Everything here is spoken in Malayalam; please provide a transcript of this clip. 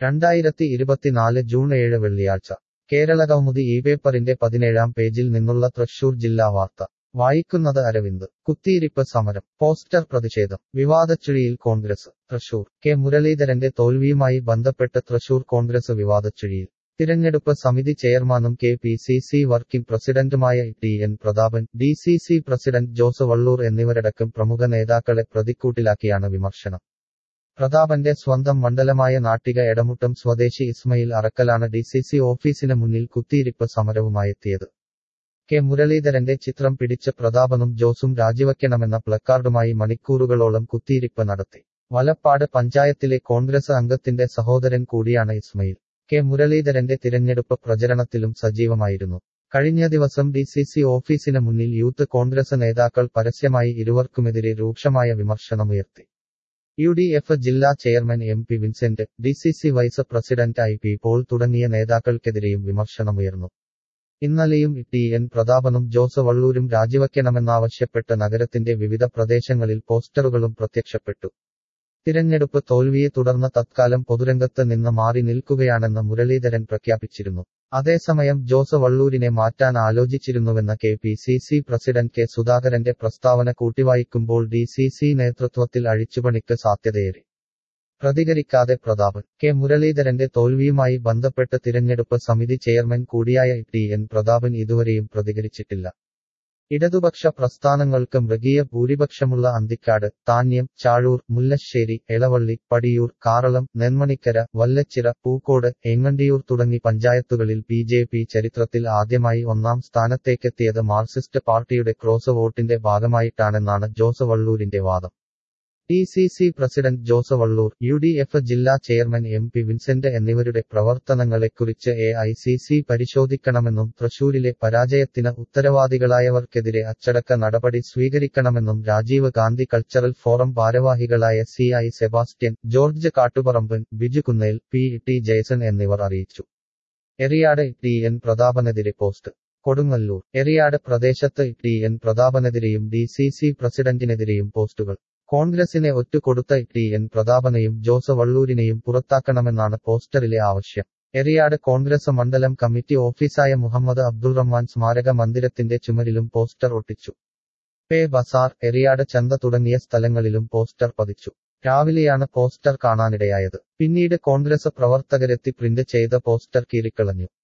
രണ്ടായിരത്തി ഇരുപത്തിനാല് ജൂൺ ഏഴ് വെള്ളിയാഴ്ച കേരളകൗമുദി ഈ പേപ്പറിന്റെ പതിനേഴാം പേജിൽ നിന്നുള്ള തൃശൂർ ജില്ലാ വാർത്ത വായിക്കുന്നത് അരവിന്ദ് കുത്തിയിരിപ്പ് സമരം പോസ്റ്റർ പ്രതിഷേധം വിവാദച്ചുഴിയിൽ കോൺഗ്രസ് തൃശൂർ കെ മുരളീധരന്റെ തോൽവിയുമായി ബന്ധപ്പെട്ട് തൃശൂർ കോൺഗ്രസ് വിവാദച്ചുഴിയിൽ തിരഞ്ഞെടുപ്പ് സമിതി ചെയർമാനും K P C C working പ്രസിഡന്റുമായ T N Prathapan D C C president Jose Valloor എന്നിവരടക്കം പ്രമുഖ നേതാക്കളെ പ്രതിക്കൂട്ടിലാക്കിയാണ് വിമർശനം പ്രതാപന്റെ സ്വന്തം മണ്ഡലമായ നാട്ടിക എടമുട്ടം സ്വദേശി ഇസ്മയിൽ അറക്കലാണ് ഡി സി സി ഓഫീസിന് മുന്നിൽ കുത്തിയിരിപ്പ് സമരവുമായെത്തിയത് കെ മുരളീധരന്റെ ചിത്രം പിടിച്ച പ്രതാപനും ജോസും രാജിവയ്ക്കണമെന്ന പ്ലക്കാർഡുമായി മണിക്കൂറുകളോളം കുത്തിയിരിപ്പ് നടത്തി വലപ്പാട് പഞ്ചായത്തിലെ കോൺഗ്രസ് അംഗത്തിന്റെ സഹോദരൻ കൂടിയാണ് ഇസ്മയിൽ കെ മുരളീധരന്റെ തിരഞ്ഞെടുപ്പ് പ്രചരണത്തിലും സജീവമായിരുന്നു കഴിഞ്ഞ ദിവസം ഡി സി സി ഓഫീസിന് മുന്നിൽ യൂത്ത് കോൺഗ്രസ് നേതാക്കൾ പരസ്യമായി ഇരുവർക്കുമെതിരെ രൂക്ഷമായ വിമർശനമുയർത്തി യു ഡി എഫ് ജില്ലാ chairman M P Vincent D C C vice president I P Paul തുടങ്ങിയ നേതാക്കൾക്കെതിരെയും വിമർശനമുയർന്നു ഇന്നലെയും ടി എൻ പ്രതാപനും ജോസ് വള്ളൂരും രാജിവയ്ക്കണമെന്നാവശ്യപ്പെട്ട് നഗരത്തിന്റെ വിവിധ പ്രദേശങ്ങളിൽ പോസ്റ്ററുകളും പ്രത്യക്ഷപ്പെട്ടു തിരഞ്ഞെടുപ്പ് തോൽവിയെ തുടർന്ന് തത്കാലം പൊതുരംഗത്ത് നിന്ന് മാറി നിൽക്കുകയാണെന്ന് മുരളീധരൻ പ്രഖ്യാപിച്ചിരുന്നു അതേസമയം ജോസ് വള്ളൂരിനെ മാറ്റാൻ ആലോചിച്ചിരുന്നുവെന്ന K P C C president K സുധാകരന്റെ പ്രസ്താവന കൂട്ടിവായിക്കുമ്പോൾ ഡി സി സി നേതൃത്വത്തിൽ അഴിച്ചുപണിക്ക് സാധ്യതയേറി പ്രതികരിക്കാതെ പ്രതാപൻ കെ മുരളീധരന്റെ തോൽവിയുമായി ബന്ധപ്പെട്ട് തിരഞ്ഞെടുപ്പ് സമിതി ചെയർമാൻ കൂടിയായ ടി എൻ പ്രതാപൻ ഇതുവരെയും പ്രതികരിച്ചിട്ടില്ല ഇടതുപക്ഷ പ്രസ്ഥാനങ്ങൾക്ക് മൃഗീയ ഭൂരിപക്ഷമുള്ള അന്തിക്കാട് താന്യം ചാഴൂർ മുല്ലശ്ശേരി എളവള്ളി പടിയൂർ കാറളം നെന്മണിക്കര വല്ലച്ചിറ പൂക്കോട് എങ്ങണ്ടിയൂർ തുടങ്ങി പഞ്ചായത്തുകളിൽ ബി ജെ പി ചരിത്രത്തിൽ ആദ്യമായി ഒന്നാം സ്ഥാനത്തേക്കെത്തിയത് മാർക്സിസ്റ്റ് പാർട്ടിയുടെ ക്രോസ് വോട്ടിന്റെ ഭാഗമായിട്ടാണെന്നാണ് ജോസ് വള്ളൂരിന്റെ വാദം T C C president Jose Valloor U D F ജില്ലാ ചെയർമാൻ എം പി വിൻസെന്റ് എന്നിവരുടെ പ്രവർത്തനങ്ങളെക്കുറിച്ച് എ ഐ സി സി പരിശോധിക്കണമെന്നും തൃശൂരിലെ പരാജയത്തിന് ഉത്തരവാദികളായവർക്കെതിരെ അച്ചടക്ക നടപടി സ്വീകരിക്കണമെന്നും രാജീവ് ഗാന്ധി കൾച്ചറൽ ഫോറം ഭാരവാഹികളായ C I Sebastian George Kattuparamban Biju Kunnel P T Jayson എന്നിവർ അറിയിച്ചു എറിയാട് ടി എൻ പ്രതാപനെതിരെ പോസ്റ്റ് കൊടുങ്ങല്ലൂർ എറിയാട് പ്രദേശത്ത് ടി എൻ പ്രതാപനെതിരെയും ഡി സി സി പ്രസിഡന്റിനെതിരെയും പോസ്റ്റുകൾ കോൺഗ്രസിനെ ഒറ്റുകൊടുത്ത ടി എൻ പ്രതാപനെയും ജോസ് വള്ളൂരിനെയും പുറത്താക്കണമെന്നാണ് പോസ്റ്ററിലെ ആവശ്യം എറിയാട് കോൺഗ്രസ് മണ്ഡലം കമ്മിറ്റി ഓഫീസായ മുഹമ്മദ് അബ്ദുൾ റഹ്മാൻ സ്മാരക മന്ദിരത്തിന്റെ ചുമരിലും പോസ്റ്റർ ഒട്ടിച്ചു പേ ബസാർ എറിയാട് ചന്ത തുടങ്ങിയ സ്ഥലങ്ങളിലും പോസ്റ്റർ പതിച്ചു രാവിലെയാണ് പോസ്റ്റർ കാണാനിടയായത് പിന്നീട് കോൺഗ്രസ് പ്രവർത്തകരെത്തി പ്രിന്റ് ചെയ്ത പോസ്റ്റർ കീറിക്കളഞ്ഞു